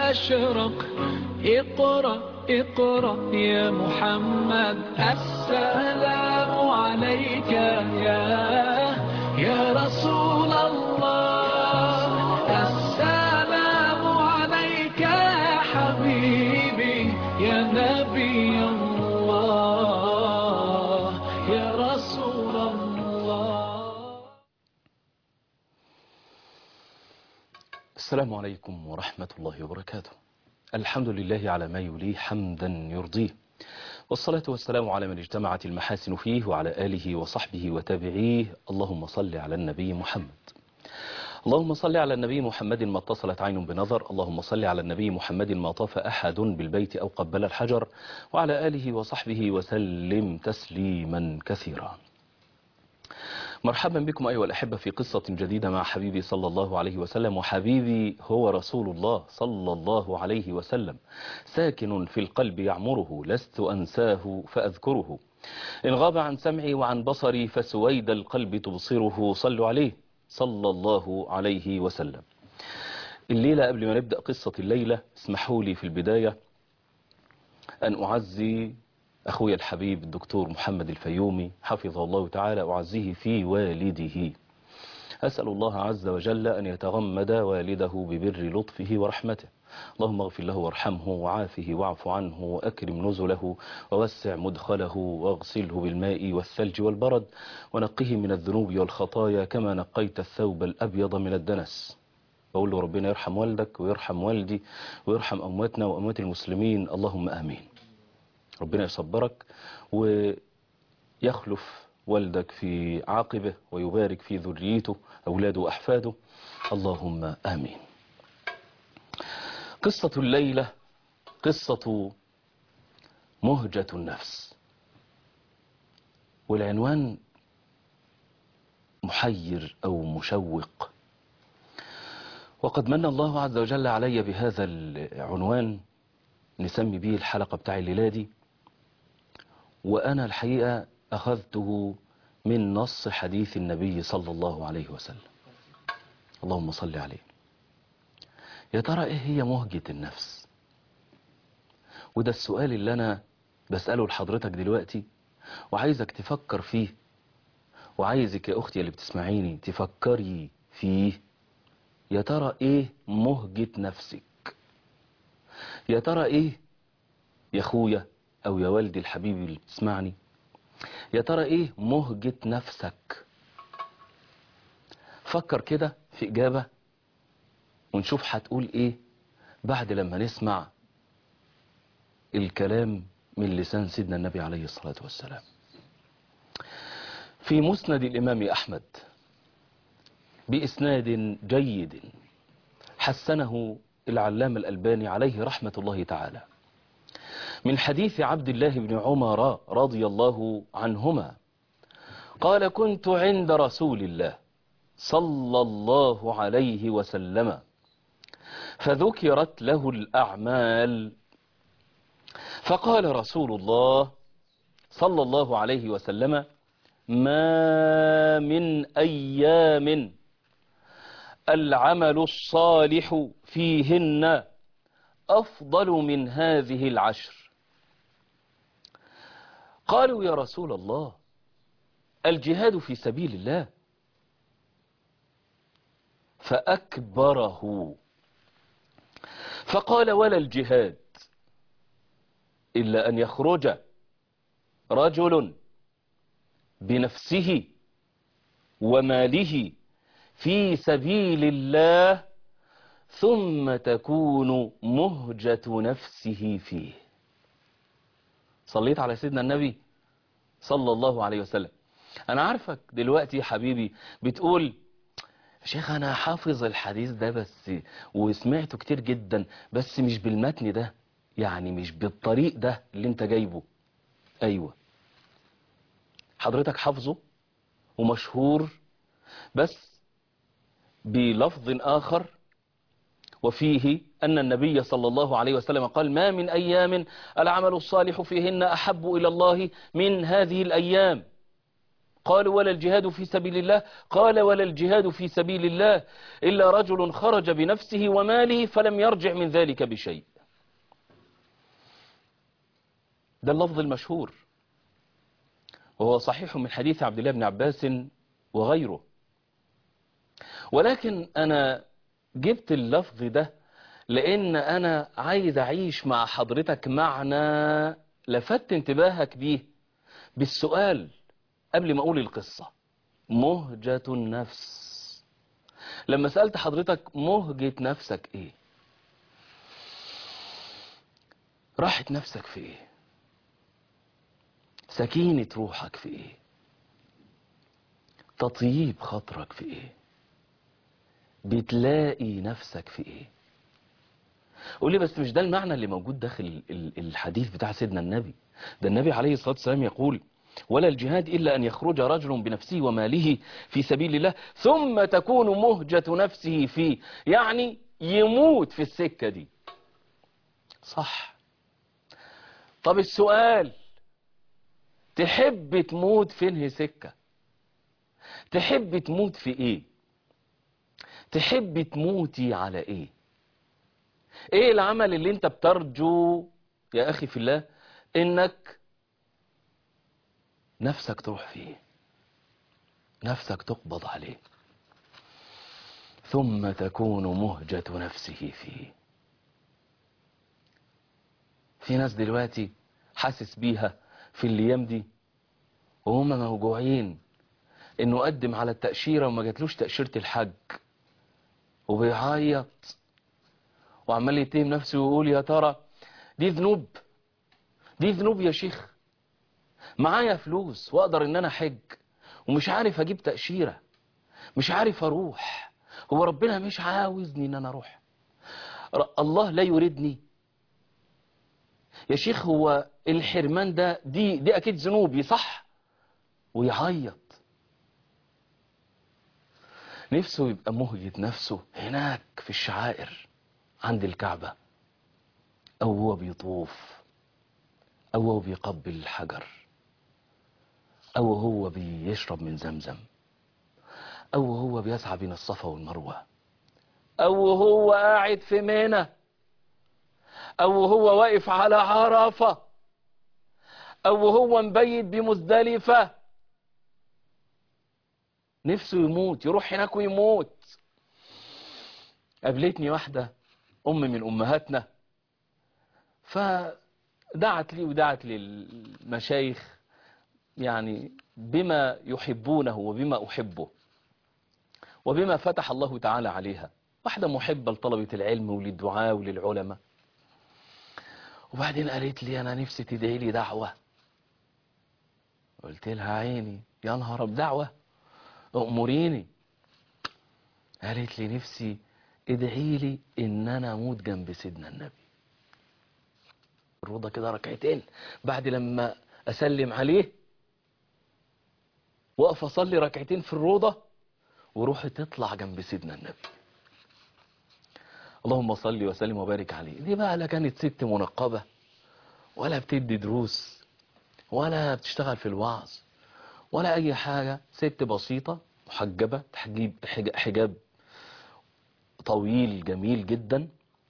أشرق اقرأ اقرأ يا محمد السلام عليك يا يا رسول الله السلام عليك يا حبيبي يا نبي الله يا رسول الله السلام عليكم ورحمة الله وبركاته الحمد لله على ما يليه حمدا يرضيه والصلاة والسلام على من اجتمعت المحاسن فيه وعلى آله وصحبه وتابعيه اللهم صل على النبي محمد اللهم صل على النبي محمد ما اتصلت عين بنظر اللهم صل على النبي محمد ما طاف أحد بالبيت أو قبل الحجر وعلى آله وصحبه وسلم تسليما كثيرا مرحبا بكم أيها الأحبة في قصة جديدة مع حبيبي صلى الله عليه وسلم وحبيبي هو رسول الله صلى الله عليه وسلم ساكن في القلب يعمره لست أنساه فأذكره إن غاب عن سمعي وعن بصري فسويد القلب تبصره صلوا عليه صلى الله عليه وسلم الليلة قبل ما نبدأ قصة الليلة اسمحوا لي في البداية أن أعزي أخوي الحبيب الدكتور محمد الفيومي حفظه الله تعالى أعزيه في والده أسأل الله عز وجل أن يتغمد والده ببر لطفه ورحمته اللهم اغفر له وارحمه وعافه واعف عنه وأكرم نزله ووسع مدخله واغسله بالماء والثلج والبرد ونقه من الذنوب والخطايا كما نقيت الثوب الأبيض من الدنس بقول له ربنا يرحم والدك ويرحم والدي ويرحم أمواتنا وأموات المسلمين اللهم آمين ربنا يصبرك ويخلف والدك في عاقبه ويبارك في ذريته أولاده وأحفاده اللهم آمين قصة الليلة قصة مهجة النفس والعنوان محير أو مشوق وقد من الله عز وجل علي بهذا العنوان نسمي به الحلقة بتاع الليلة دي وأنا الحقيقة أخذته من نص حديث النبي صلى الله عليه وسلم اللهم صل عليه يا ترى إيه هي مهجة النفس وده السؤال اللي أنا بسأله لحضرتك دلوقتي وعايزك تفكر فيه وعايزك يا أختي اللي بتسمعيني تفكري فيه يا ترى إيه مهجة نفسك يا ترى إيه يا أخويا أو يا والدي الحبيب اللي بتسمعني يا ترى إيه مهجة نفسك فكر كده في إجابة ونشوف هتقول إيه بعد لما نسمع الكلام من لسان سيدنا النبي عليه الصلاة والسلام في مسند الإمام أحمد بإسناد جيد حسنه العلام الألباني عليه رحمة الله تعالى من حديث عبد الله بن عمر رضي الله عنهما قال كنت عند رسول الله صلى الله عليه وسلم فذكرت له الأعمال فقال رسول الله صلى الله عليه وسلم ما من أيام العمل الصالح فيهن أفضل من هذه العشر قالوا يا رسول الله الجهاد في سبيل الله فأكبره فقال ولا الجهاد إلا أن يخرج رجل بنفسه وماله في سبيل الله ثم تكون مهجة نفسه فيه صليت على سيدنا النبي صلى الله عليه وسلم أنا عارفك دلوقتي يا حبيبي بتقول شيخ أنا حافظ الحديث ده بس وسمعته كتير جدا بس مش بالمتن ده يعني مش بالطريق ده اللي انت جايبه أيوة حضرتك حافظه ومشهور بس بلفظ آخر وفيه أن النبي صلى الله عليه وسلم قال ما من أيام العمل الصالح فيهن أحب إلى الله من هذه الأيام قالوا ولا الجهاد في سبيل الله قال ولا الجهاد في سبيل الله إلا رجل خرج بنفسه وماله فلم يرجع من ذلك بشيء ده اللفظ المشهور وهو صحيح من حديث عبد الله بن عباس وغيره ولكن أنا جبت اللفظ ده لأن أنا عايز أعيش مع حضرتك معنى لفت انتباهك بيه بالسؤال قبل ما أقول القصة مهجة النفس لما سألت حضرتك مهجة نفسك إيه راحت نفسك في إيه سكينة روحك في إيه تطيب خاطرك في إيه بتلاقي نفسك في إيه قول لي بس مش ده المعنى اللي موجود داخل ال- الحديث بتاع سيدنا النبي ده النبي عليه الصلاة والسلام يقول ولا الجهاد إلا أن يخرج رجل بنفسه وماله في سبيل الله ثم تكون مهجة نفسه فيه يعني يموت في السكة دي صح طب السؤال تحب تموت فين سكة تحب تموت في ايه تحب تموتي على ايه ايه العمل اللي انت بترجو يا اخي في الله انك نفسك تروح فيه نفسك تقبض عليه ثم تكون مهجة نفسه فيه في ناس دلوقتي حاسس بيها في الايام دي وهم موجوعين انه قدم على التأشيرة وما جاتلوش تأشيرة الحج وبيعيط وعمال يتهم نفسه ويقول يا ترى دي ذنوب دي ذنوب يا شيخ معايا فلوس واقدر ان انا حج ومش عارف اجيب تأشيرة مش عارف اروح هو ربنا مش عاوزني ان انا اروح ر- الله لا يريدني يا شيخ هو الحرمان ده دي دي اكيد ذنوبي صح ويعيط نفسه يبقى مهجة نفسه هناك في الشعائر عند الكعبة او هو بيطوف او هو بيقبل الحجر او هو بيشرب من زمزم او هو بيسعى بين الصفا والمروة او هو قاعد في منى او هو واقف على عرفة او هو مبيت بمزدلفة نفسه يموت يروح هناك ويموت قابلتني واحدة ام من امهاتنا فدعت لي ودعت للمشايخ يعني بما يحبونه وبما احبه وبما فتح الله تعالى عليها واحدة محبة لطلبة العلم وللدعاء وللعلماء وبعدين قالت لي انا نفسي تدعي لي دعوة قلت لها عيني يا نهار بدعوة اموريني قالت لي نفسي ادعي لي ان انا اموت جنب سيدنا النبي الروضة كده ركعتين بعد لما اسلم عليه واقف اصلي ركعتين في الروضة وروحي تطلع جنب سيدنا النبي اللهم صل وسلم وبارك عليه دي بقى لا كانت ست منقبة ولا بتدي دروس ولا بتشتغل في الوعظ ولا اي حاجة ست بسيطة محجبة تحجيب حج- حجاب طويل جميل جدا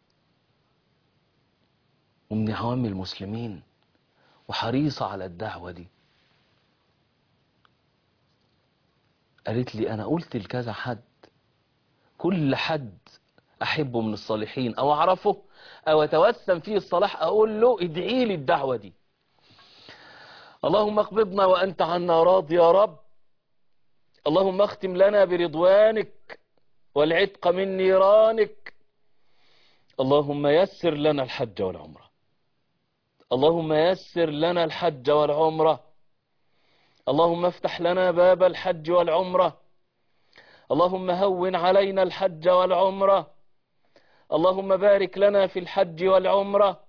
ومن عوام المسلمين وحريصة على الدعوة دي قالت لي انا قلت لكذا حد كل حد احبه من الصالحين او اعرفه او اتوسم فيه الصلاح اقول له ادعي لي الدعوة دي اللهم اقبضنا وانت عنا راض يا رب اللهم اختم لنا برضوانك والعتق من نيرانك اللهم يسر لنا الحج والعمرة اللهم يسر لنا الحج والعمرة اللهم افتح لنا باب الحج والعمرة اللهم هون علينا الحج والعمرة اللهم بارك لنا في الحج والعمرة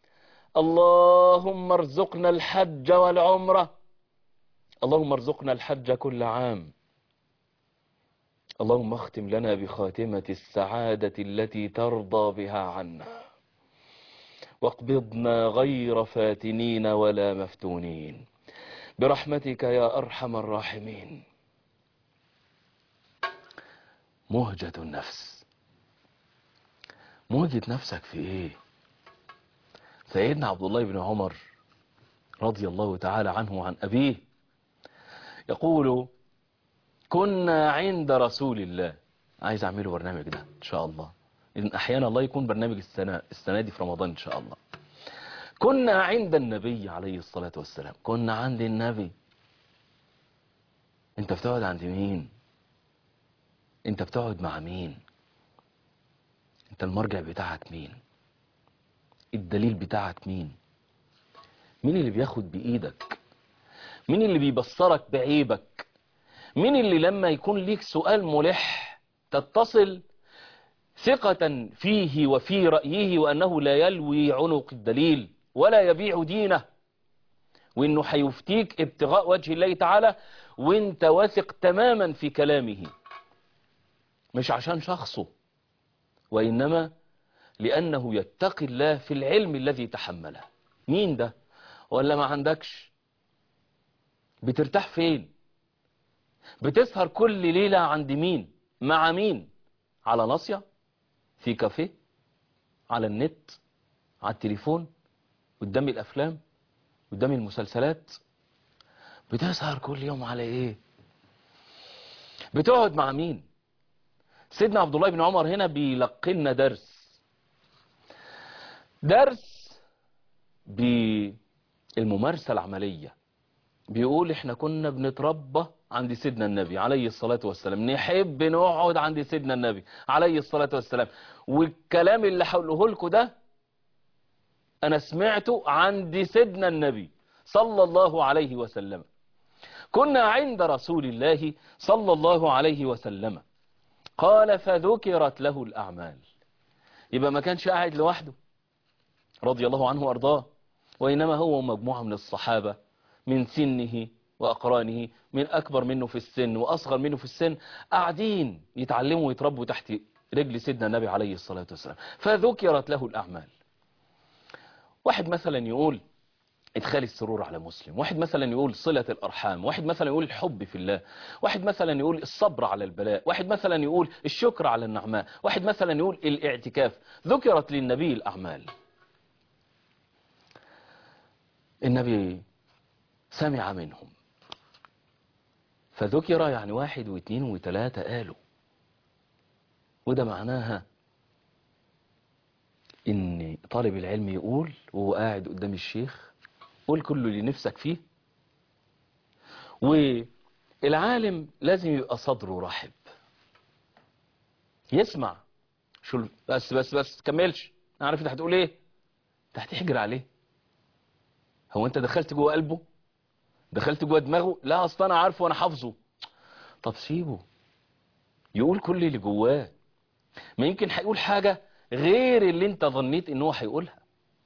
اللهم ارزقنا الحج والعمرة اللهم ارزقنا الحج كل عام اللهم اختم لنا بخاتمة السعادة التي ترضى بها عنا واقبضنا غير فاتنين ولا مفتونين برحمتك يا أرحم الراحمين مهجة النفس مهجة نفسك في ايه سيدنا عبد الله بن عمر رضي الله تعالى عنه وعن أبيه يقول كنا عند رسول الله عايز أعمله برنامج ده إن شاء الله إن أحيانا الله يكون برنامج السنة, السنة دي في رمضان إن شاء الله كنا عند النبي عليه الصلاة والسلام كنا عند النبي انت بتقعد عند مين انت بتقعد مع مين انت المرجع بتاعك مين الدليل بتاعك مين مين اللي بياخد بإيدك مين اللي بيبصرك بعيبك مين اللي لما يكون ليك سؤال ملح تتصل ثقة فيه وفي رأيه وأنه لا يلوي عنق الدليل ولا يبيع دينه وأنه حيفتيك ابتغاء وجه الله تعالى وانت واثق تماما في كلامه مش عشان شخصه وإنما لأنه يتقي الله في العلم الذي تحمله مين ده ولا ما عندكش بترتاح فين بتسهر كل ليلة عند مين مع مين على ناصية في كافيه على النت على التليفون قدام الأفلام قدام المسلسلات بتسهر كل يوم على ايه بتقعد مع مين سيدنا عبد الله بن عمر هنا بيلقلنا درس درس بالممارسة العملية بيقول احنا كنا بنتربى عند سيدنا النبي عليه الصلاة والسلام نحب نقعد عند سيدنا النبي عليه الصلاة والسلام والكلام اللي هقوله لكم ده انا سمعته عند سيدنا النبي صلى الله عليه وسلم كنا عند رسول الله صلى الله عليه وسلم قال فذكرت له الأعمال يبقى ما كانش قاعد لوحده رضي الله عنه وأرضاه وإنما هو مجموعة من الصحابة من سنه وأقرانه من أكبر منه في السن وأصغر منه في السن قاعدين يتعلموا ويتربوا تحت رجل سيدنا النبي عليه الصلاة والسلام فذكرت له الأعمال واحد مثلا يقول ادخال السرور على مسلم واحد مثلا يقول صلة الأرحام واحد مثلا يقول الحب في الله واحد مثلا يقول الصبر على البلاء واحد مثلا يقول الشكر على النعماء واحد مثلا يقول الاعتكاف ذكرت للنبي الأعمال النبي سمع منهم فذكر يعني واحد واثنين وثلاثة قالوا وده معناها ان طالب العلم يقول وهو قاعد قدام الشيخ قول كله اللي نفسك فيه والعالم لازم يبقى صدره رحب يسمع شو بس بس بس كملش انا عارف انت هتقول ايه انت هتحجر عليه هو انت دخلت جوه قلبه دخلت جوه دماغه لا اصل انا عارفه وانا حافظه طب سيبه يقول كل اللي جواه ما يمكن هيقول حاجة غير اللي انت ظنيت ان هو هيقولها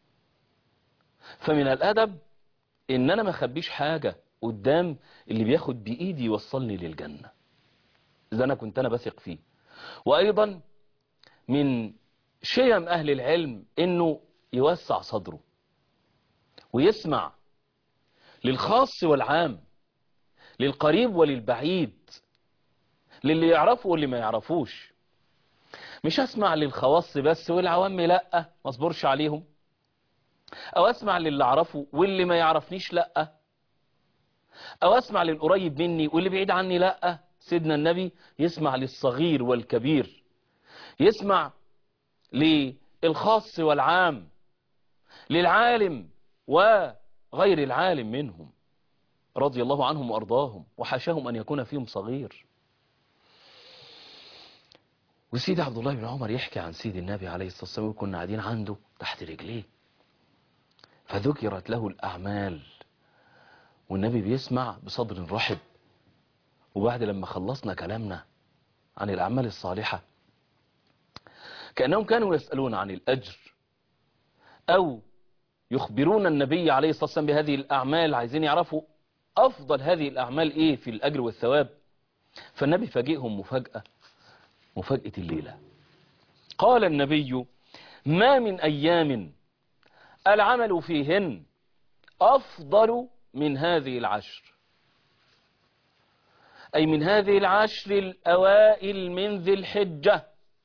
فمن الادب ان انا ما اخبيش حاجة قدام اللي بياخد بايدي يوصلني للجنة اذا انا كنت انا بثق فيه وايضا من شيم اهل العلم انه يوسع صدره ويسمع للخاص والعام للقريب وللبعيد للي يعرفه واللي ما يعرفوش مش اسمع للخواص بس والعوام لا ما اصبرش عليهم او اسمع للي اعرفه واللي ما يعرفنيش لا او اسمع للقريب مني واللي بعيد عني لا سيدنا النبي يسمع للصغير والكبير يسمع للخاص والعام للعالم وغير العالم منهم رضي الله عنهم وارضاهم وحاشاهم ان يكون فيهم صغير وسيدي عبد الله بن عمر يحكي عن سيد النبي عليه الصلاة والسلام كنا قاعدين عنده تحت رجليه فذكرت له الأعمال والنبي بيسمع بصدر رحب وبعد لما خلصنا كلامنا عن الأعمال الصالحة كأنهم كانوا يسألون عن الأجر أو يخبرون النبي عليه الصلاة والسلام بهذه الأعمال عايزين يعرفوا أفضل هذه الأعمال إيه في الأجر والثواب فالنبي فاجئهم مفاجأة مفاجأة الليلة قال النبي ما من أيام العمل فيهن أفضل من هذه العشر أي من هذه العشر الأوائل من ذي الحجة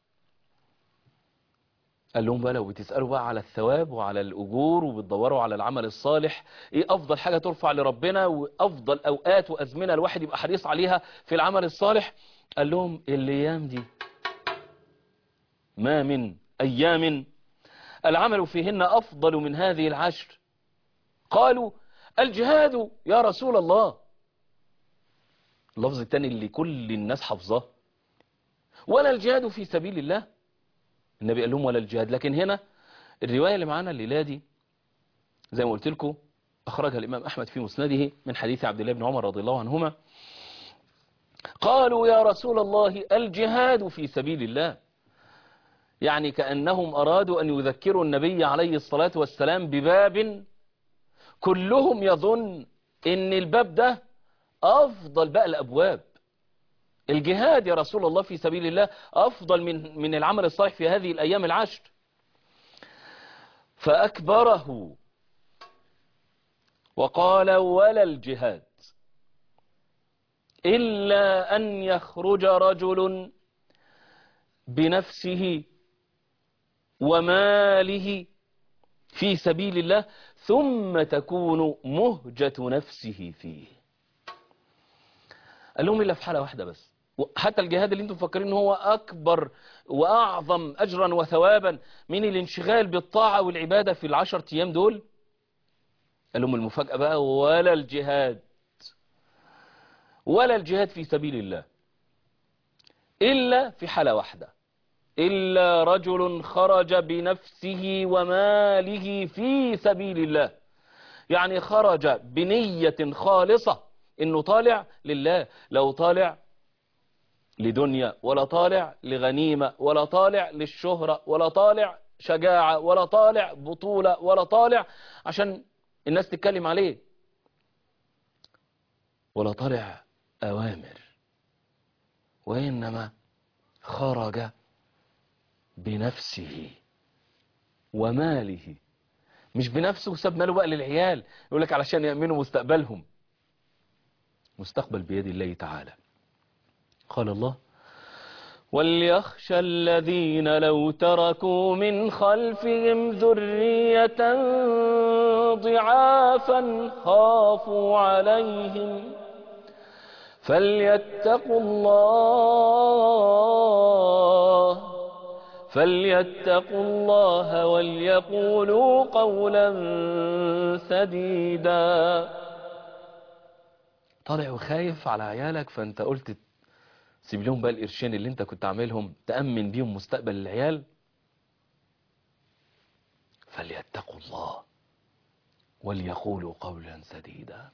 قال لهم بقى لو بتسألوا بقى على الثواب وعلى الأجور وبتدوروا على العمل الصالح إيه أفضل حاجة ترفع لربنا وأفضل أوقات وأزمنة الواحد يبقى حريص عليها في العمل الصالح قال لهم الأيام دي ما من أيام العمل فيهن أفضل من هذه العشر قالوا الجهاد يا رسول الله اللفظ الثاني اللي كل الناس حافظاه ولا الجهاد في سبيل الله النبي قال لهم ولا الجهاد لكن هنا الرواية اللي معانا الليلة دي زي ما قلت لكم أخرجها الإمام أحمد في مسنده من حديث عبد الله بن عمر رضي الله عنهما قالوا يا رسول الله الجهاد في سبيل الله يعني كأنهم أرادوا أن يذكروا النبي عليه الصلاة والسلام بباب كلهم يظن ان الباب ده افضل بقى الابواب الجهاد يا رسول الله في سبيل الله افضل من من العمل الصالح في هذه الايام العشر فاكبره وقال ولا الجهاد الا ان يخرج رجل بنفسه وماله في سبيل الله ثم تكون مهجة نفسه فيه قال لهم إلا في حالة واحدة بس حتى الجهاد اللي انتم مفكرين هو أكبر وأعظم أجرا وثوابا من الانشغال بالطاعة والعبادة في العشر أيام دول قال لهم المفاجأة بقى ولا الجهاد ولا الجهاد في سبيل الله إلا في حالة واحدة إلا رجل خرج بنفسه وماله في سبيل الله يعني خرج بنية خالصة إنه طالع لله لو طالع لدنيا ولا طالع لغنيمة ولا طالع للشهرة ولا طالع شجاعة ولا طالع بطولة ولا طالع عشان الناس تتكلم عليه ولا طالع أوامر وإنما خرج بنفسه وماله مش بنفسه وساب ماله بقى للعيال يقول لك علشان يأمنوا مستقبلهم مستقبل بيد الله تعالى قال الله وليخشى الذين لو تركوا من خلفهم ذرية ضعافا خافوا عليهم فليتقوا الله فليتقوا الله وليقولوا قولا سديدا طالع وخايف على عيالك فانت قلت سيب لهم بقى القرشين اللي انت كنت عاملهم تأمن بيهم مستقبل العيال فليتقوا الله وليقولوا قولا سديدا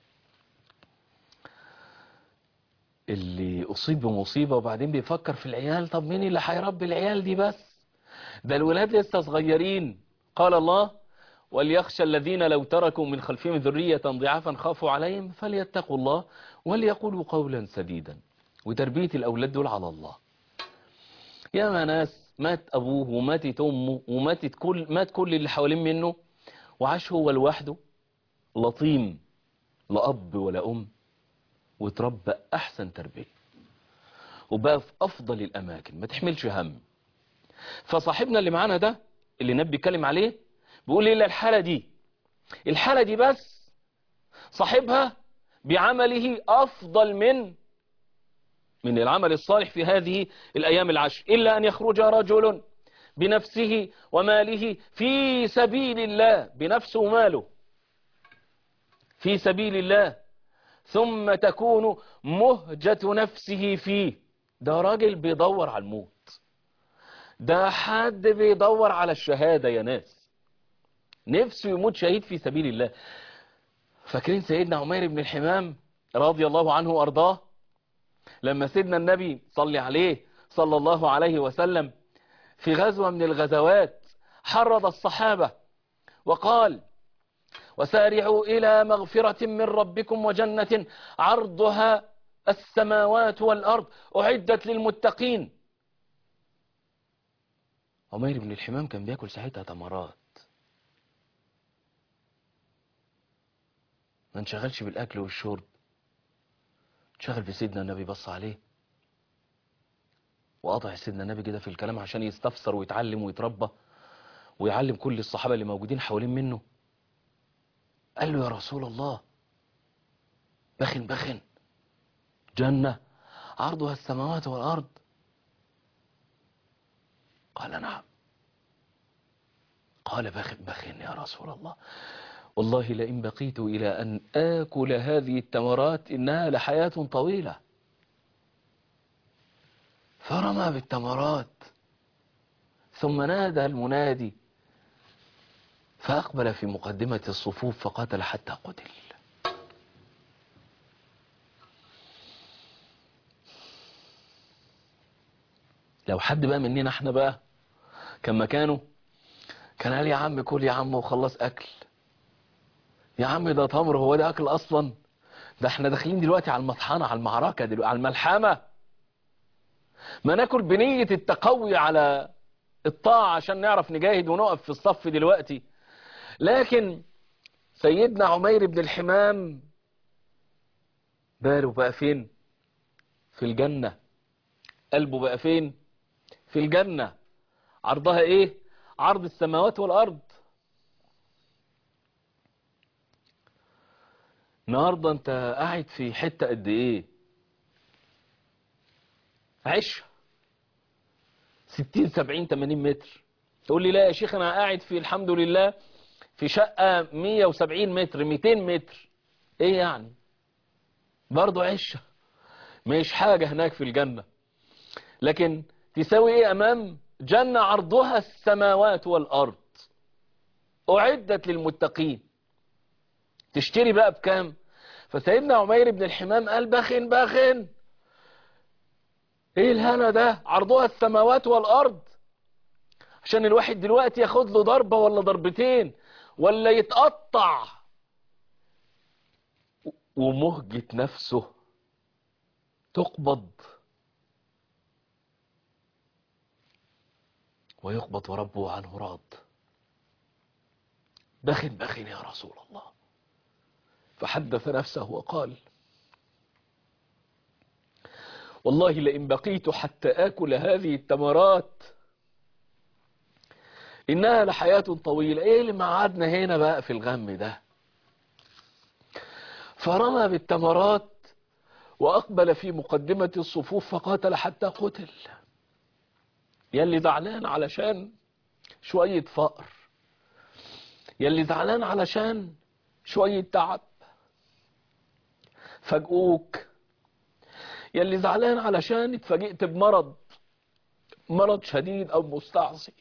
اللي أصيب بمصيبة وبعدين بيفكر في العيال طب مين اللي هيربي العيال دي بس ده الولاد لسه صغيرين قال الله وليخشى الذين لو تركوا من خلفهم ذرية ضعافا خافوا عليهم فليتقوا الله وليقولوا قولا سديدا وتربية الأولاد دول على الله يا ما ناس مات أبوه وماتت أمه وماتت كل مات كل اللي حوالين منه وعاش هو لوحده لطيم لا أب ولا أم وتربى أحسن تربية وبقى في أفضل الأماكن ما تحملش هم فصاحبنا اللي معانا ده اللي النبي بيتكلم عليه بيقول ايه الحالة دي الحالة دي بس صاحبها بعمله أفضل من من العمل الصالح في هذه الأيام العشر إلا أن يخرج رجل بنفسه وماله في سبيل الله بنفسه وماله في سبيل الله ثم تكون مهجة نفسه فيه ده راجل بيدور على الموت ده حد بيدور على الشهادة يا ناس نفسه يموت شهيد في سبيل الله فاكرين سيدنا عمير بن الحمام رضي الله عنه وارضاه لما سيدنا النبي صلي عليه صلى الله عليه وسلم في غزوة من الغزوات حرض الصحابة وقال وسارعوا إلى مغفرة من ربكم وجنة عرضها السماوات والأرض أعدت للمتقين عمير بن الحمام كان بياكل ساعتها تمرات ما انشغلش بالأكل والشرب انشغل بسيدنا النبي بص عليه وقطع سيدنا النبي كده في الكلام عشان يستفسر ويتعلم ويتربى ويعلم كل الصحابة اللي موجودين حوالين منه قال له يا رسول الله بخن بخن جنة عرضها السماوات والأرض قال نعم قال بخن بخن يا رسول الله والله لئن بقيت إلى أن آكل هذه التمرات إنها لحياة طويلة فرمى بالتمرات ثم نادى المنادي فأقبل في مقدمة الصفوف فقاتل حتى قتل لو حد بقى مننا احنا بقى كان مكانه كان قال يا عم كل يا عم وخلص اكل يا عم ده تمر هو ده اكل اصلا ده احنا داخلين دلوقتي على المطحنة على المعركة دلوقتي على الملحمة ما ناكل بنية التقوي على الطاعة عشان نعرف نجاهد ونقف في الصف دلوقتي لكن سيدنا عمير بن الحمام باله بقى فين في الجنة قلبه بقى فين في الجنة عرضها ايه عرض السماوات والارض النهاردة انت قاعد في حتة قد ايه عش ستين سبعين تمانين متر تقول لي لا يا شيخ انا قاعد في الحمد لله في شقة مية وسبعين متر ميتين متر ايه يعني برضو عشة مش حاجة هناك في الجنة لكن تساوي ايه امام جنة عرضها السماوات والارض اعدت للمتقين تشتري بقى بكام فسيدنا عمير بن الحمام قال بخن بخن ايه الهنا ده عرضها السماوات والارض عشان الواحد دلوقتي ياخد له ضربة ولا ضربتين ولا يتقطع ومهجة نفسه تقبض ويقبض ربه عنه راض بخن بخن يا رسول الله فحدث نفسه وقال والله لئن بقيت حتى آكل هذه التمرات إنها لحياة طويلة إيه اللي معادنا هنا بقى في الغم ده فرمى بالتمرات وأقبل في مقدمة الصفوف فقاتل حتى قتل يلي زعلان علشان شوية فقر يلي زعلان علشان شوية تعب فاجئوك يلي زعلان علشان اتفاجئت بمرض مرض شديد او مستعصي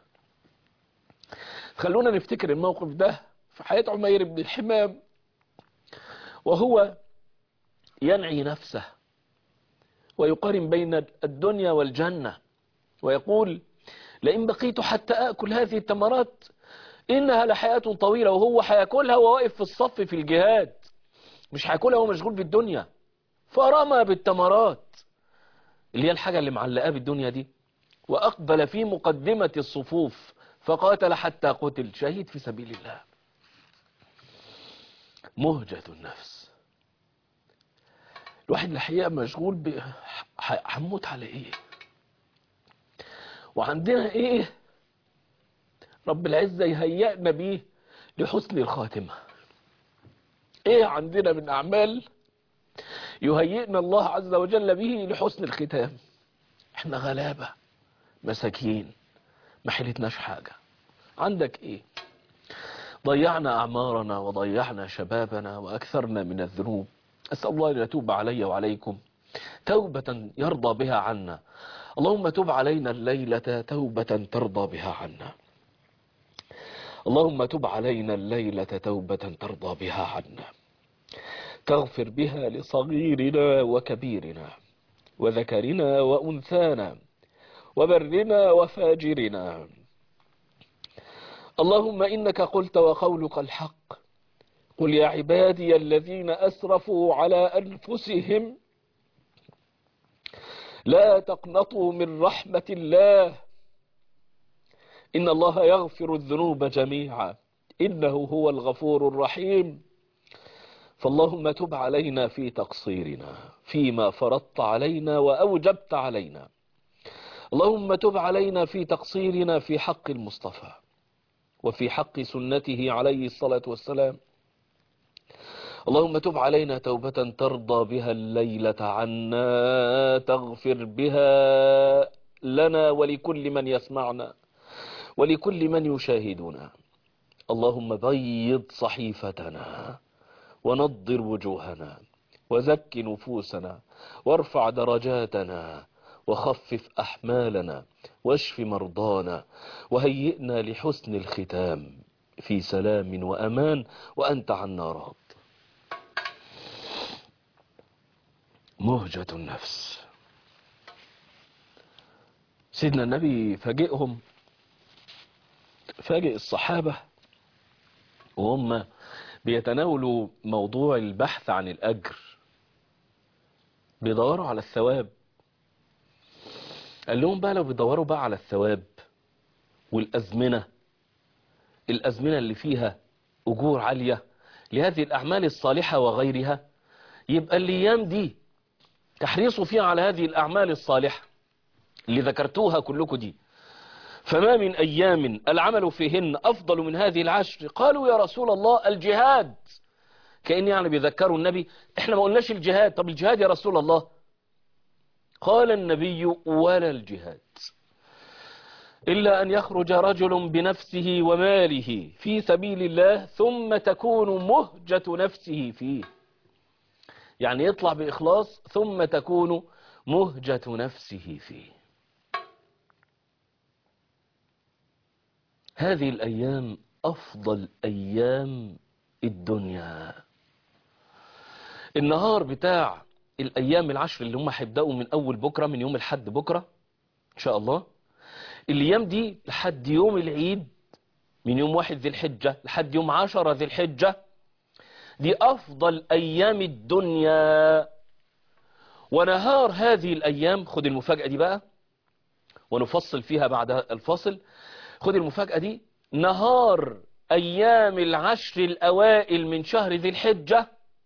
خلونا نفتكر الموقف ده في حياة عمير بن الحمام وهو ينعي نفسه ويقارن بين الدنيا والجنة ويقول لئن بقيت حتى أكل هذه التمرات إنها لحياة طويلة وهو هياكلها وهو واقف في الصف في الجهاد مش هياكلها وهو مشغول بالدنيا فرمى بالتمرات اللي هي الحاجة اللي معلقاه بالدنيا دي وأقبل في مقدمة الصفوف فقاتل حتى قتل شهيد في سبيل الله مهجة النفس الواحد الحقيقة مشغول ب هنموت على ايه وعندنا ايه رب العزة يهيئنا بيه لحسن الخاتمة ايه عندنا من اعمال يهيئنا الله عز وجل به لحسن الختام احنا غلابة مساكين ما حلتناش حاجة عندك ايه ضيعنا اعمارنا وضيعنا شبابنا واكثرنا من الذنوب اسأل الله ان يتوب علي وعليكم توبة يرضى بها عنا اللهم تب علينا الليلة توبة ترضى بها عنا اللهم تب علينا الليلة توبة ترضى بها عنا تغفر بها لصغيرنا وكبيرنا وذكرنا وأنثانا وبرنا وفاجرنا اللهم إنك قلت وقولك الحق قل يا عبادي الذين أسرفوا على أنفسهم لا تقنطوا من رحمة الله إن الله يغفر الذنوب جميعا إنه هو الغفور الرحيم فاللهم تب علينا في تقصيرنا فيما فرضت علينا وأوجبت علينا اللهم تب علينا في تقصيرنا في حق المصطفى وفي حق سنته عليه الصلاة والسلام اللهم تب علينا توبة ترضى بها الليلة عنا تغفر بها لنا ولكل من يسمعنا ولكل من يشاهدنا اللهم بيض صحيفتنا ونضر وجوهنا وزك نفوسنا وارفع درجاتنا وخفف أحمالنا واشف مرضانا وهيئنا لحسن الختام في سلام وأمان وأنت عنا راض مهجة النفس سيدنا النبي فاجئهم فاجئ الصحابة وهم بيتناولوا موضوع البحث عن الأجر بيدوروا على الثواب قال لهم بقى لو بيدوروا بقى على الثواب والأزمنة الأزمنة اللي فيها أجور عالية لهذه الأعمال الصالحة وغيرها يبقى الأيام دي تحريصوا فيها على هذه الأعمال الصالحة اللي ذكرتوها كلكم دي فما من أيام العمل فيهن أفضل من هذه العشر قالوا يا رسول الله الجهاد كأن يعني بيذكروا النبي احنا ما قلناش الجهاد طب الجهاد يا رسول الله قال النبي ولا الجهاد إلا أن يخرج رجل بنفسه وماله في سبيل الله ثم تكون مهجة نفسه فيه يعني يطلع بإخلاص ثم تكون مهجة نفسه فيه هذه الأيام أفضل أيام الدنيا النهار بتاع الأيام العشر اللي هم هيبدأوا من أول بكرة من يوم الحد بكرة إن شاء الله الأيام دي لحد يوم العيد من يوم واحد ذي الحجة لحد يوم عشرة ذي الحجة دي أفضل أيام الدنيا ونهار هذه الأيام خد المفاجأة دي بقى ونفصل فيها بعد الفاصل خد المفاجأة دي نهار أيام العشر الأوائل من شهر ذي الحجة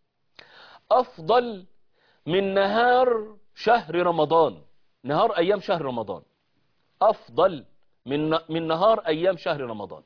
أفضل من نهار شهر رمضان نهار أيام شهر رمضان أفضل من من نهار أيام شهر رمضان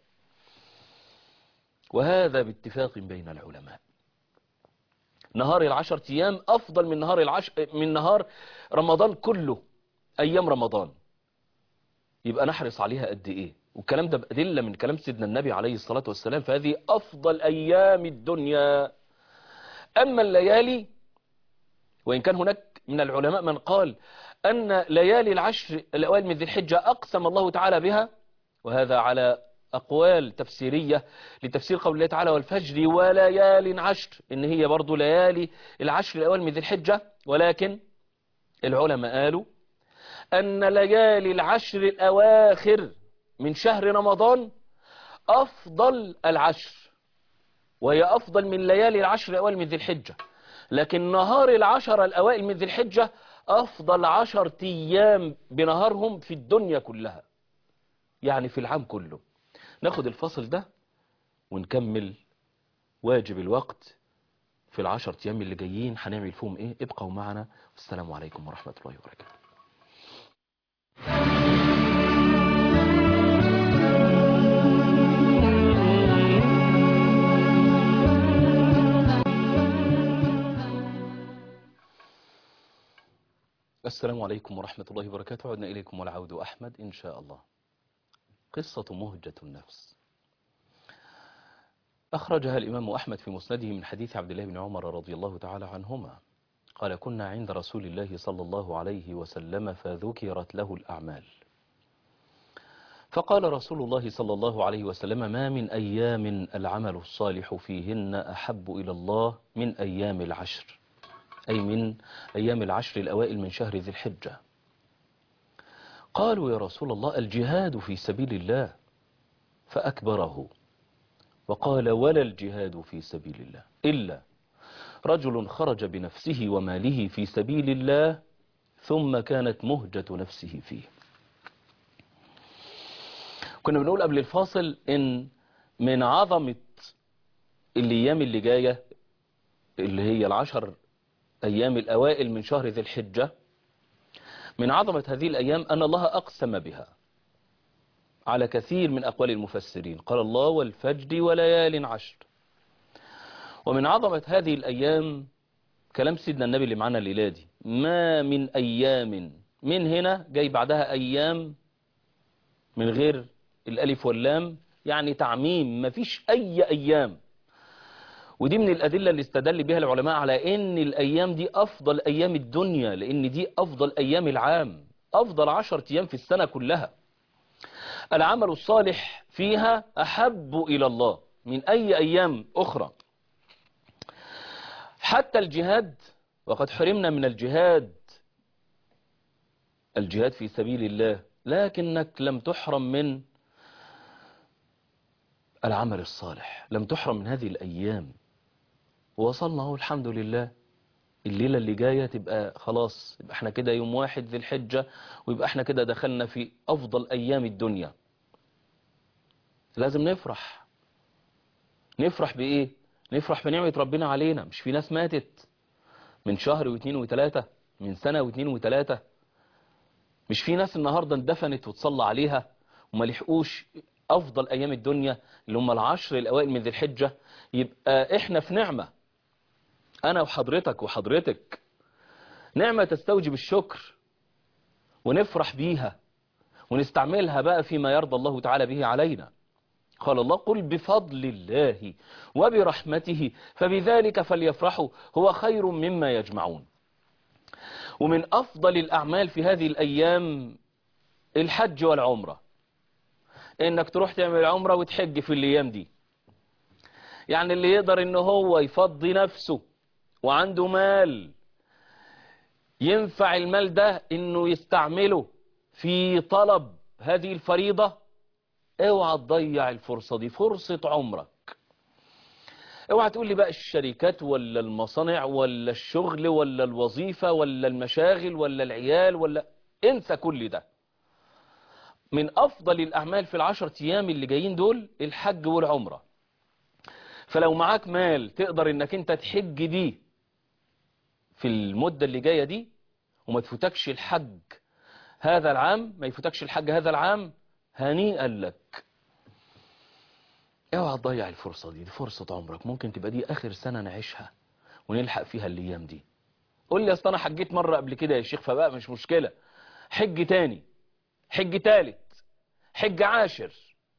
وهذا باتفاق بين العلماء نهار العشر أيام أفضل من نهار العشر من نهار رمضان كله أيام رمضان يبقى نحرص عليها قد إيه والكلام ده بأدلة من كلام سيدنا النبي عليه الصلاة والسلام فهذه أفضل أيام الدنيا أما الليالي وإن كان هناك من العلماء من قال أن ليالي العشر الأوائل من ذي الحجة أقسم الله تعالى بها وهذا على أقوال تفسيرية لتفسير قول الله تعالى والفجر وليال عشر إن هي برضو ليالي العشر الأوائل من ذي الحجة ولكن العلماء قالوا أن ليالي العشر الأواخر من شهر رمضان أفضل العشر وهي أفضل من ليالي العشر الأوائل من ذي الحجة لكن نهار العشر الأوائل من ذي الحجة أفضل عشر أيام بنهارهم في الدنيا كلها يعني في العام كله ناخد الفصل ده ونكمل واجب الوقت في العشر أيام اللي جايين هنعمل فيهم إيه ابقوا معنا والسلام عليكم ورحمة الله وبركاته السلام عليكم ورحمة الله وبركاته عدنا إليكم والعود أحمد إن شاء الله قصة مهجة النفس أخرجها الإمام أحمد في مسنده من حديث عبد الله بن عمر رضي الله تعالى عنهما قال كنا عند رسول الله صلى الله عليه وسلم فذكرت له الأعمال فقال رسول الله صلى الله عليه وسلم ما من أيام العمل الصالح فيهن أحب إلى الله من أيام العشر أي من أيام العشر الأوائل من شهر ذي الحجة قالوا يا رسول الله الجهاد في سبيل الله فأكبره وقال ولا الجهاد في سبيل الله إلا رجل خرج بنفسه وماله في سبيل الله ثم كانت مهجة نفسه فيه كنا بنقول قبل الفاصل إن من عظمة الأيام اللي جاية اللي هي العشر أيام الأوائل من شهر ذي الحجة من عظمة هذه الأيام أن الله أقسم بها على كثير من أقوال المفسرين قال الله والفجر وليال عشر ومن عظمة هذه الأيام كلام سيدنا النبي اللي معنا الليلة دي ما من أيام من هنا جاي بعدها أيام من غير الألف واللام يعني تعميم ما فيش أي أيام ودي من الأدلة اللي استدل بها العلماء على أن الأيام دي أفضل أيام الدنيا لأن دي أفضل أيام العام أفضل عشرة أيام في السنة كلها العمل الصالح فيها أحب إلى الله من أي أيام أخرى حتى الجهاد وقد حرمنا من الجهاد الجهاد في سبيل الله لكنك لم تحرم من العمل الصالح لم تحرم من هذه الأيام ووصلنا اهو الحمد لله الليلة اللي جاية تبقى خلاص يبقى احنا كده يوم واحد ذي الحجة ويبقى احنا كده دخلنا في أفضل أيام الدنيا لازم نفرح نفرح بإيه نفرح بنعمة ربنا علينا مش في ناس ماتت من شهر واثنين وثلاثة من سنة واثنين وثلاثة مش في ناس النهاردة اندفنت وتصلى عليها وما لحقوش أفضل أيام الدنيا اللي هم العشر الأوائل من ذي الحجة يبقى إحنا في نعمة أنا وحضرتك وحضرتك نعمة تستوجب الشكر ونفرح بيها ونستعملها بقى فيما يرضى الله تعالى به علينا قال الله قل بفضل الله وبرحمته فبذلك فليفرحوا هو خير مما يجمعون ومن أفضل الأعمال في هذه الأيام الحج والعمرة إنك تروح تعمل عمرة وتحج في الأيام دي يعني اللي يقدر إنه هو يفضي نفسه وعنده مال ينفع المال ده إنه يستعمله في طلب هذه الفريضة اوعى تضيع الفرصة دي فرصة عمرك اوعى تقول لي بقى الشركات ولا المصانع ولا الشغل ولا الوظيفة ولا المشاغل ولا العيال ولا انسى كل ده من افضل الاعمال في العشر ايام اللي جايين دول الحج والعمرة فلو معاك مال تقدر انك انت تحج بيه في المدة اللي جاية دي وما تفوتكش الحج هذا العام ما يفوتكش الحج هذا العام هنيئا لك اوعى تضيع الفرصة دي دي فرصة عمرك ممكن تبقى دي اخر سنة نعيشها ونلحق فيها الايام دي قول لي اصل انا حجيت مرة قبل كده يا شيخ فبقى مش مشكلة حج تاني حج تالت حج عاشر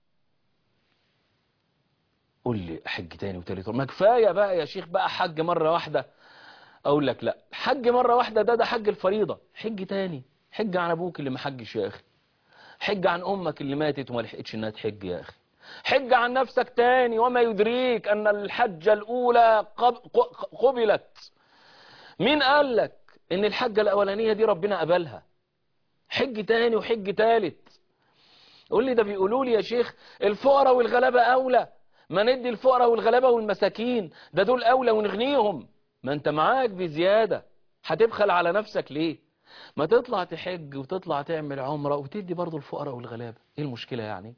قول لي حج تاني وتالت ما كفاية بقى يا شيخ بقى حج مرة واحدة اقول لك لا حج مرة واحدة ده ده حج الفريضة حج تاني حج عن ابوك اللي ما حجش يا اخي حج عن امك اللي ماتت وما لحقتش انها تحج يا اخي حج عن نفسك تاني وما يدريك ان الحجة الاولى قبلت مين قال لك ان الحجة الاولانية دي ربنا قبلها حج تاني وحج تالت قول لي ده بيقولوا لي يا شيخ الفقراء والغلابة اولى ما ندي الفقراء والغلابة والمساكين ده دول اولى ونغنيهم ما انت معاك بزيادة هتبخل على نفسك ليه ما تطلع تحج وتطلع تعمل عمرة وتدي برضو الفقراء والغلابة ايه المشكلة يعني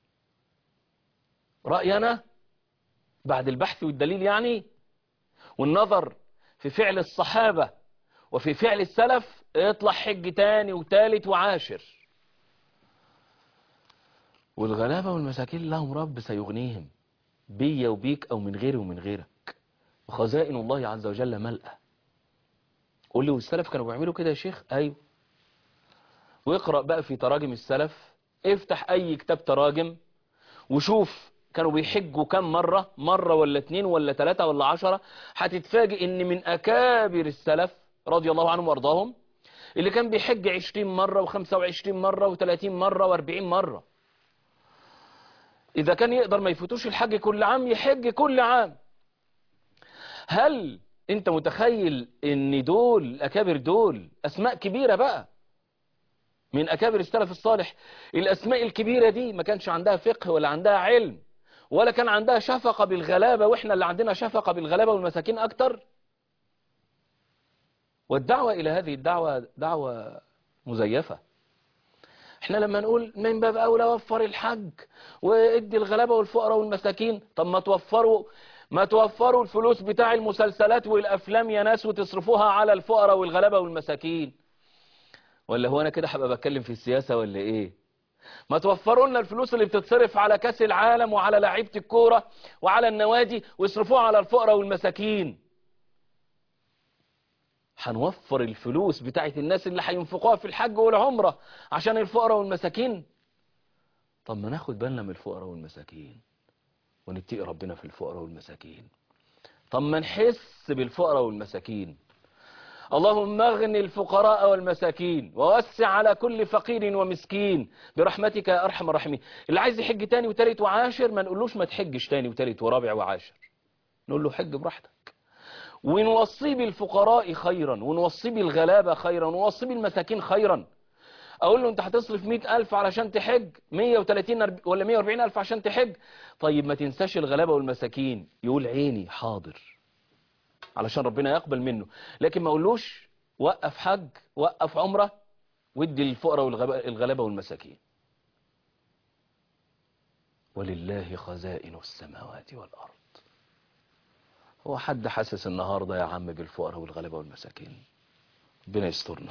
رأينا بعد البحث والدليل يعني والنظر في فعل الصحابة وفي فعل السلف اطلع حج تاني وتالت وعاشر والغلابة والمساكين لهم رب سيغنيهم بي وبيك او من غيري ومن غيرك وخزائن الله عز وجل ملأة قول لي والسلف كانوا بيعملوا كده يا شيخ ايوه واقرأ بقى في تراجم السلف افتح اي كتاب تراجم وشوف كانوا بيحجوا كم مرة مرة ولا اتنين ولا تلاتة ولا عشرة هتتفاجئ ان من اكابر السلف رضي الله عنهم وارضاهم اللي كان بيحج عشرين مرة وخمسة وعشرين مرة وتلاتين مرة واربعين مرة اذا كان يقدر ما يفوتوش الحج كل عام يحج كل عام هل انت متخيل ان دول الاكابر دول اسماء كبيرة بقى من اكابر السلف الصالح الاسماء الكبيرة دي ما كانش عندها فقه ولا عندها علم ولا كان عندها شفقة بالغلابة واحنا اللي عندنا شفقة بالغلابة والمساكين اكتر والدعوة الى هذه الدعوة دعوة مزيفة احنا لما نقول من باب اولى وفر الحج وادي الغلابة والفقراء والمساكين طب ما توفروا ما توفروا الفلوس بتاع المسلسلات والافلام يا ناس وتصرفوها على الفقراء والغلابة والمساكين ولا هو انا كده هبقى بتكلم في السياسة ولا ايه ما توفروا لنا الفلوس اللي بتتصرف على كاس العالم وعلى لعيبة الكورة وعلى النوادي واصرفوها على الفقراء والمساكين هنوفر الفلوس بتاعت الناس اللي هينفقوها في الحج والعمرة عشان الفقراء والمساكين طب ما ناخد بالنا من الفقراء والمساكين ونتقي ربنا في الفقراء والمساكين طب ما نحس بالفقراء والمساكين اللهم اغني الفقراء والمساكين ووسع على كل فقير ومسكين برحمتك يا ارحم الراحمين اللي عايز يحج تاني وتالت وعاشر ما نقولوش ما تحجش تاني وتالت ورابع وعاشر نقول له حج براحتك ونوصي بالفقراء خيرا ونوصي بالغلابة خيرا ونوصي بالمساكين خيرا اقول له انت هتصرف مئة الف علشان تحج مية وتلاتين ولا مية واربعين الف عشان تحج طيب ما تنساش الغلابة والمساكين يقول عيني حاضر علشان ربنا يقبل منه لكن ما اقولوش وقف حج وقف عمرة ودي الفقراء والغلابة والمساكين ولله خزائن السماوات والأرض هو حد حاسس النهاردة يا عم بالفقراء والغلابة والمساكين ربنا يسترنا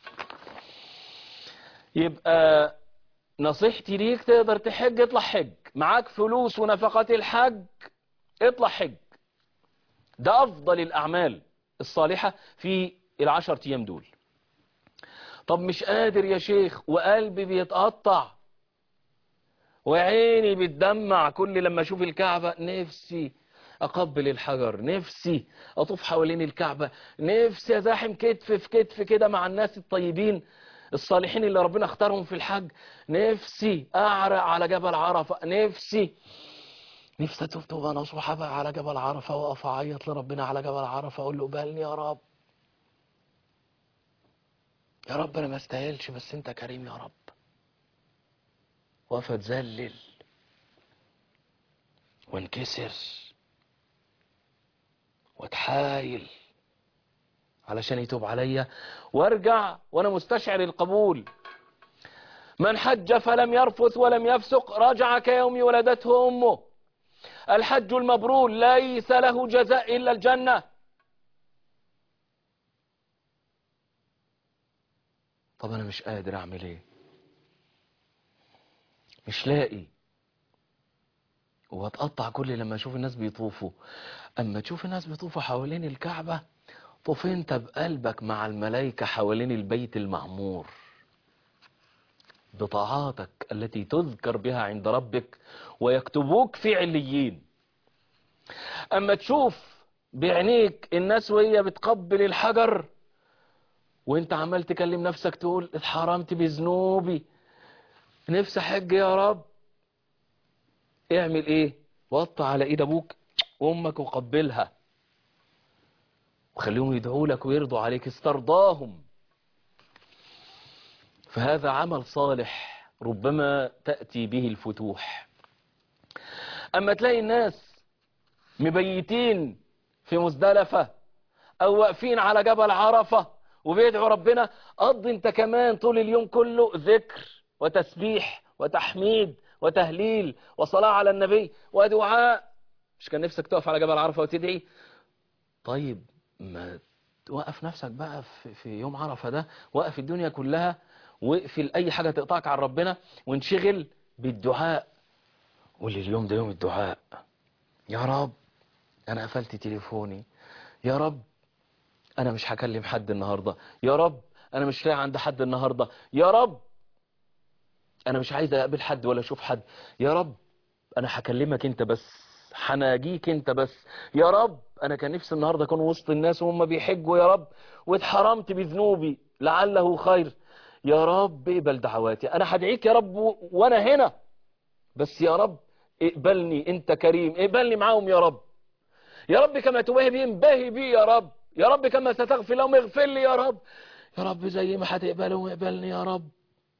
يبقى نصيحتي ليك تقدر تحج اطلع حج معاك فلوس ونفقات الحج اطلع حج ده أفضل الأعمال الصالحة في العشر أيام دول طب مش قادر يا شيخ وقلبي بيتقطع وعيني بتدمع كل لما أشوف الكعبة نفسي أقبل الحجر نفسي أطوف حوالين الكعبة نفسي أزاحم كتف في كتف كده مع الناس الطيبين الصالحين اللي ربنا اختارهم في الحج نفسي أعرق على جبل عرفة نفسي نفسي اتوب توبه نصوحه بقى على جبل عرفه واقف اعيط لربنا على جبل عرفه اقول له قبلني يا رب يا رب انا ما استاهلش بس انت كريم يا رب واقف اتذلل وانكسر واتحايل علشان يتوب عليا وارجع وانا مستشعر القبول من حج فلم يرفث ولم يفسق رجع كيوم ولدته امه الحج المبرور ليس له جزاء إلا الجنة طب أنا مش قادر أعمل إيه مش لاقي واتقطع كل لما أشوف الناس بيطوفوا أما تشوف الناس بيطوفوا حوالين الكعبة طوف انت بقلبك مع الملائكة حوالين البيت المعمور بطاعاتك التي تذكر بها عند ربك ويكتبوك في عليين أما تشوف بعينيك الناس وهي بتقبل الحجر وانت عمال تكلم نفسك تقول اتحرمت بذنوبي نفسي حج يا رب اعمل ايه وطى على ايد ابوك وامك وقبلها وخليهم يدعوا لك ويرضوا عليك استرضاهم فهذا عمل صالح ربما تأتي به الفتوح أما تلاقي الناس مبيتين في مزدلفة أو واقفين على جبل عرفة وبيدعوا ربنا قضي انت كمان طول اليوم كله ذكر وتسبيح وتحميد وتهليل وصلاة على النبي ودعاء مش كان نفسك تقف على جبل عرفة وتدعي طيب ما توقف نفسك بقى في, في يوم عرفة ده وقف الدنيا كلها واقفل اي حاجة تقطعك عن ربنا وانشغل بالدعاء قول لي اليوم ده يوم الدعاء يا رب انا قفلت تليفوني يا رب انا مش هكلم حد النهاردة يا رب انا مش لاقي عند حد النهاردة يا رب انا مش عايز اقابل حد ولا اشوف حد يا رب انا هكلمك انت بس هناجيك انت بس يا رب انا كان نفسي النهاردة اكون وسط الناس وهم بيحجوا يا رب واتحرمت بذنوبي لعله خير يا رب اقبل دعواتي انا هدعيك يا رب و... وانا هنا بس يا رب اقبلني انت كريم اقبلني معاهم يا رب يا رب كما تباهي بي انبهي بي يا رب يا رب كما ستغفر لهم اغفر لي يا رب يا رب زي ما هتقبلهم اقبلني يا رب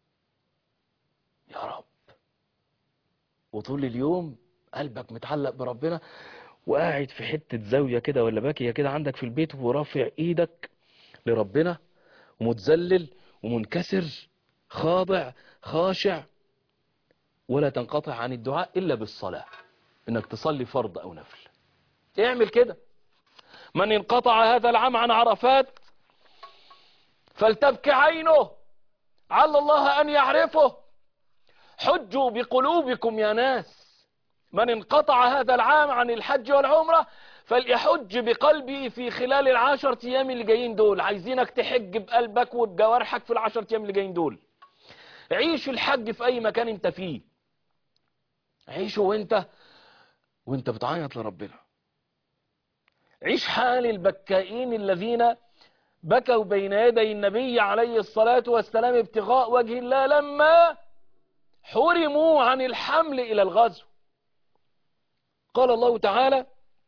يا رب وطول اليوم قلبك متعلق بربنا وقاعد في حتة زاوية كده ولا باكية كده عندك في البيت ورافع ايدك لربنا ومتذلل ومنكسر خاضع خاشع ولا تنقطع عن الدعاء إلا بالصلاة إنك تصلي فرض أو نفل اعمل كده من انقطع هذا العام عن عرفات فلتبكي عينه عل الله أن يعرفه حجوا بقلوبكم يا ناس من انقطع هذا العام عن الحج والعمرة فليحج بقلبه في خلال العشر ايام اللي جايين دول عايزينك تحج بقلبك وبجوارحك في العشر ايام اللي جايين دول عيش الحج في اي مكان انت فيه عيشه وانت وانت بتعيط لربنا عيش حال البكائين الذين بكوا بين يدي النبي عليه الصلاة والسلام ابتغاء وجه الله لما حرموا عن الحمل إلى الغزو قال الله تعالى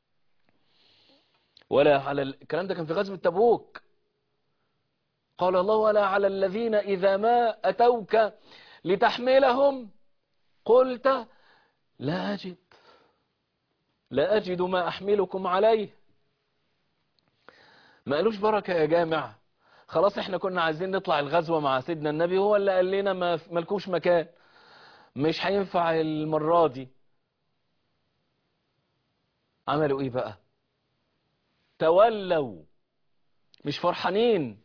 ولا على ال... الكلام ده كان في غزوة تبوك قال الله ولا على الذين إذا ما أتوك لتحملهم قلت لا أجد لا أجد ما أحملكم عليه ما قالوش بركة يا جامع خلاص احنا كنا عايزين نطلع الغزوة مع سيدنا النبي هو اللي قال لنا ما ملكوش مكان مش هينفع المرة دي عملوا ايه بقى تولوا مش فرحانين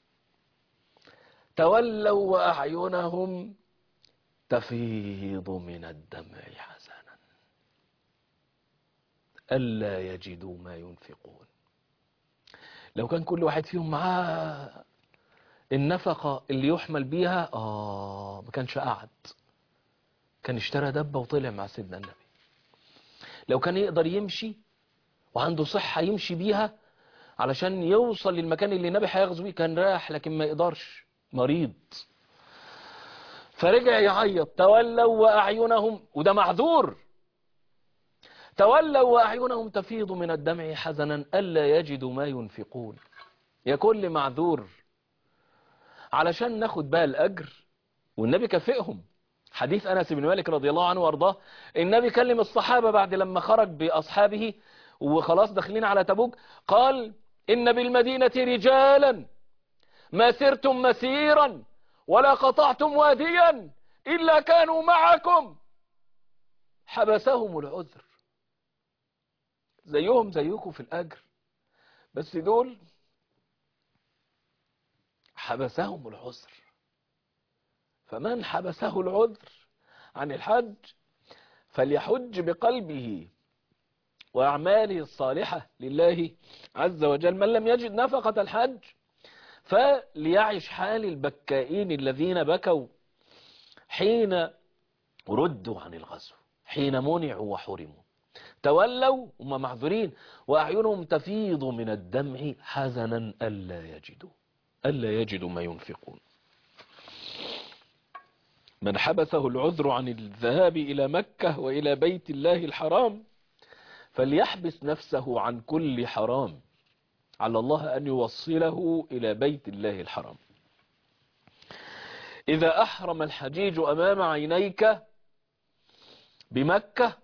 تولوا وأعينهم تفيض من الدمع حزنا ألا يجدوا ما ينفقون لو كان كل واحد فيهم معاه النفقة اللي يحمل بيها آه ما كانش قعد كان اشترى دبة وطلع مع سيدنا النبي لو كان يقدر يمشي وعنده صحة يمشي بيها علشان يوصل للمكان اللي النبي هيغزو بيه كان راح لكن ما يقدرش مريض فرجع يعيط تولوا وأعينهم وده معذور تولوا وأعينهم تفيض من الدمع حزنا ألا يجدوا ما ينفقون يا كل معذور علشان ناخد بقى الأجر والنبي كافئهم حديث أنس بن مالك رضي الله عنه وارضاه النبي كلم الصحابة بعد لما خرج بأصحابه وخلاص داخلين على تبوك قال إن بالمدينة رجالا ما سرتم مسيرا ولا قطعتم واديا إلا كانوا معكم حبسهم العذر زيهم زيكم في الأجر بس دول حبسهم العذر فمن حبسه العذر عن الحج فليحج بقلبه وأعماله الصالحة لله عز وجل من لم يجد نفقة الحج فليعش حال البكائين الذين بكوا حين ردوا عن الغزو حين منعوا وحرموا تولوا هم معذورين وأعينهم تفيض من الدمع حزنا ألا يجدوا ألا يجدوا ما ينفقون من حبسه العذر عن الذهاب إلى مكة وإلى بيت الله الحرام فليحبس نفسه عن كل حرام على الله أن يوصله إلى بيت الله الحرام إذا أحرم الحجيج أمام عينيك بمكة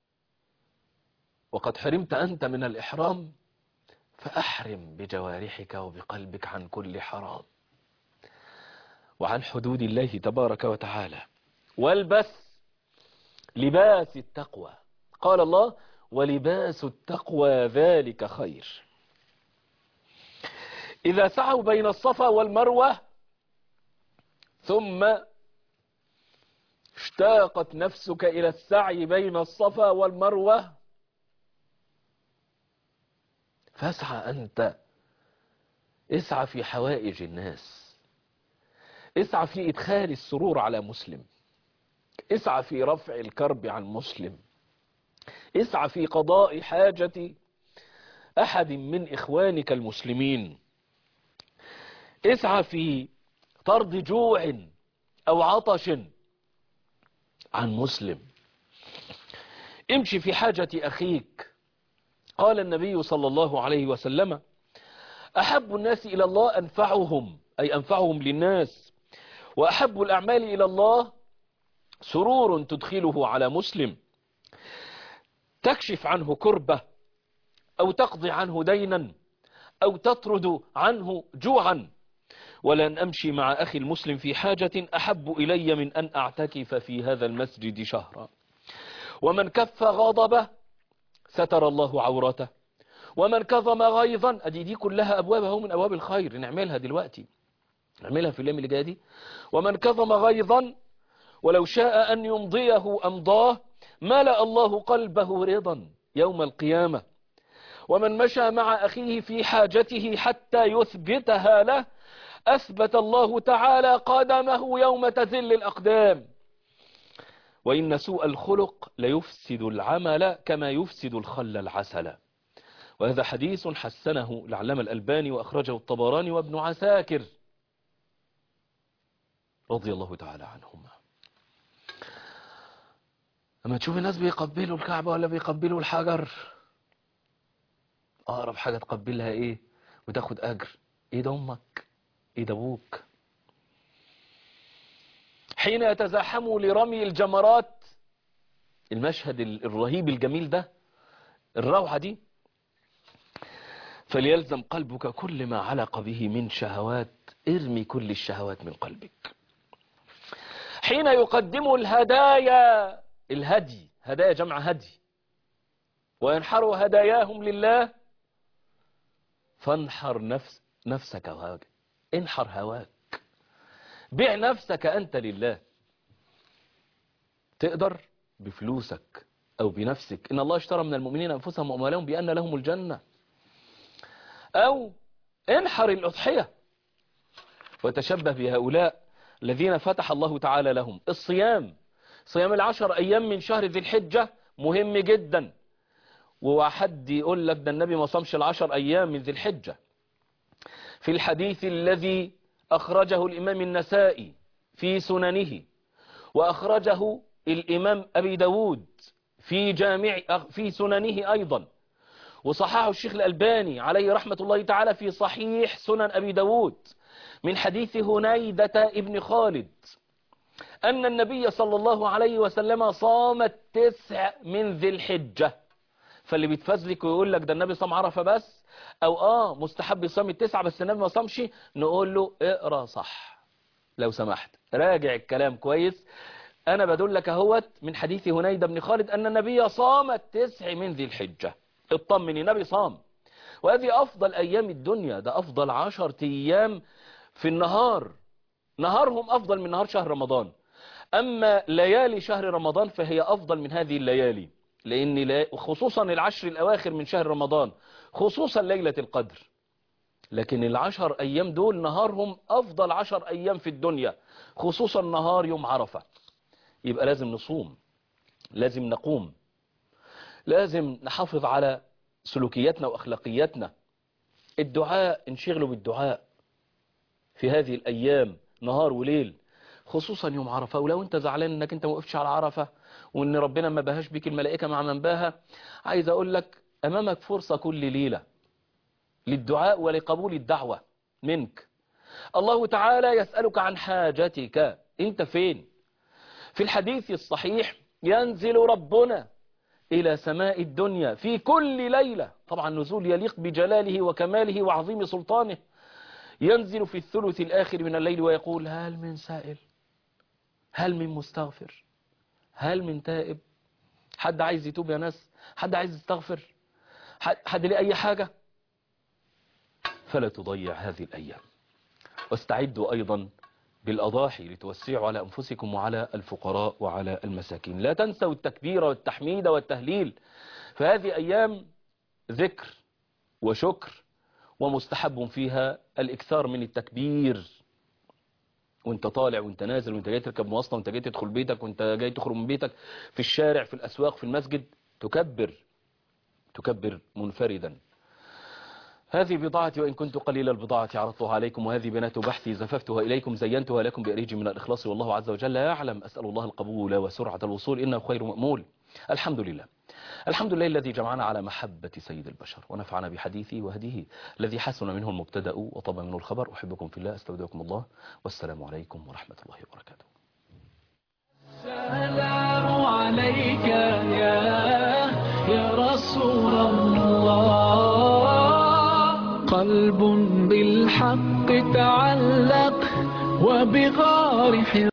وقد حرمت أنت من الإحرام فأحرم بجوارحك وبقلبك عن كل حرام وعن حدود الله تبارك وتعالى والبس لباس التقوى قال الله ولباس التقوى ذلك خير إذا سعوا بين الصفا والمروة ثم اشتاقت نفسك إلى السعي بين الصفا والمروة فاسعى أنت اسعى في حوائج الناس اسعى في إدخال السرور على مسلم اسعى في رفع الكرب عن مسلم اسعى في قضاء حاجة أحد من إخوانك المسلمين اسعى في طرد جوع أو عطش عن مسلم امشي في حاجة أخيك قال النبي صلى الله عليه وسلم أحب الناس إلى الله أنفعهم أي أنفعهم للناس وأحب الأعمال إلى الله سرور تدخله على مسلم تكشف عنه كربة أو تقضي عنه دينا أو تطرد عنه جوعا ولن أمشي مع أخي المسلم في حاجة أحب إلي من أن أعتكف في هذا المسجد شهرا ومن كف غضبه ستر الله عورته ومن كظم غيظا ادي دي كلها ابواب اهو من ابواب الخير نعملها دلوقتي نعملها في الايام اللي جايه دي ومن كظم غيظا ولو شاء ان يمضيه امضاه ملأ الله قلبه رضا يوم القيامة ومن مشى مع أخيه في حاجته حتى يثبتها له أثبت الله تعالى قدمه يوم تزل الأقدام وإن سوء الخلق ليفسد العمل كما يفسد الخل العسل وهذا حديث حسنه العلامة الألباني وأخرجه الطبراني وابن عساكر رضي الله تعالى عنهما لما تشوف الناس بيقبلوا الكعبة ولا بيقبلوا الحجر أقرب حاجة تقبلها إيه وتاخد أجر إيه ده أمك إيه ده أبوك حين يتزاحموا لرمي الجمرات المشهد الرهيب الجميل ده الروعة دي فليلزم قلبك كل ما علق به من شهوات ارمي كل الشهوات من قلبك حين يقدموا الهدايا الهدي هدايا جمع هدي وينحروا هداياهم لله فانحر نفس نفسك هواك انحر هواك بيع نفسك أنت لله تقدر بفلوسك أو بنفسك إن الله اشترى من المؤمنين أنفسهم وأموالهم بأن لهم الجنة أو انحر الأضحية وتشبه بهؤلاء الذين فتح الله تعالى لهم الصيام صيام العشر أيام من شهر ذي الحجة مهم جدا وحد يقول لك ده النبي ما صامش العشر أيام من ذي الحجة في الحديث الذي أخرجه الإمام النسائي في سننه وأخرجه الإمام أبي داود في جامع في سننه أيضا وصححه الشيخ الألباني عليه رحمة الله تعالى في صحيح سنن أبي داود من حديث هنيدة ابن خالد أن النبي صلى الله عليه وسلم صام التسع من ذي الحجة فاللي بيتفزلك ويقول لك ده النبي صام عرفة بس او اه مستحب يصام التسعة بس النبي ما صامش نقول له اقرا صح لو سمحت راجع الكلام كويس انا بدلك اهوت من حديث هنيدة بن خالد ان النبي صام التسع من ذي الحجة اطمني النبي صام وهذه افضل ايام الدنيا ده افضل عشر ايام في النهار نهارهم افضل من نهار شهر رمضان اما ليالي شهر رمضان فهي افضل من هذه الليالي لان لا خصوصا العشر الاواخر من شهر رمضان خصوصا ليلة القدر لكن العشر ايام دول نهارهم افضل عشر ايام في الدنيا خصوصا نهار يوم عرفة يبقى لازم نصوم لازم نقوم لازم نحافظ على سلوكياتنا واخلاقياتنا الدعاء انشغلوا بالدعاء في هذه الايام نهار وليل خصوصا يوم عرفة ولو انت زعلان انك انت ما وقفتش على عرفة وان ربنا ما بهاش بيك الملائكة مع من باها عايز اقول لك امامك فرصة كل ليلة للدعاء ولقبول الدعوة منك الله تعالى يسألك عن حاجتك انت فين في الحديث الصحيح ينزل ربنا إلى سماء الدنيا في كل ليلة طبعا نزول يليق بجلاله وكماله وعظيم سلطانه ينزل في الثلث الآخر من الليل ويقول هل من سائل هل من مستغفر هل من تائب حد عايز يتوب يا ناس حد عايز يستغفر حد ليه أي حاجة فلا تضيع هذه الأيام واستعدوا أيضا بالأضاحي لتوسعوا على أنفسكم وعلى الفقراء وعلى المساكين لا تنسوا التكبير والتحميد والتهليل فهذه أيام ذكر وشكر ومستحب فيها الإكثار من التكبير وانت طالع وانت نازل وانت جاي تركب مواصلة وانت جاي تدخل بيتك وانت جاي تخرج من بيتك في الشارع في الأسواق في المسجد تكبر تكبر منفردا هذه بضاعتي وإن كنت قليل البضاعة عرضتها عليكم وهذه بنات بحثي زففتها إليكم زينتها لكم بأريج من الإخلاص والله عز وجل يعلم أسأل الله القبول وسرعة الوصول إنه خير مأمول الحمد لله الحمد لله الذي جمعنا على محبة سيد البشر ونفعنا بحديثه وهديه الذي حسن منه المبتدأ وطب منه الخبر أحبكم في الله أستودعكم الله والسلام عليكم ورحمة الله وبركاته السلام عليك يا يا رسول الله قلب بالحق تعلق وبغار حر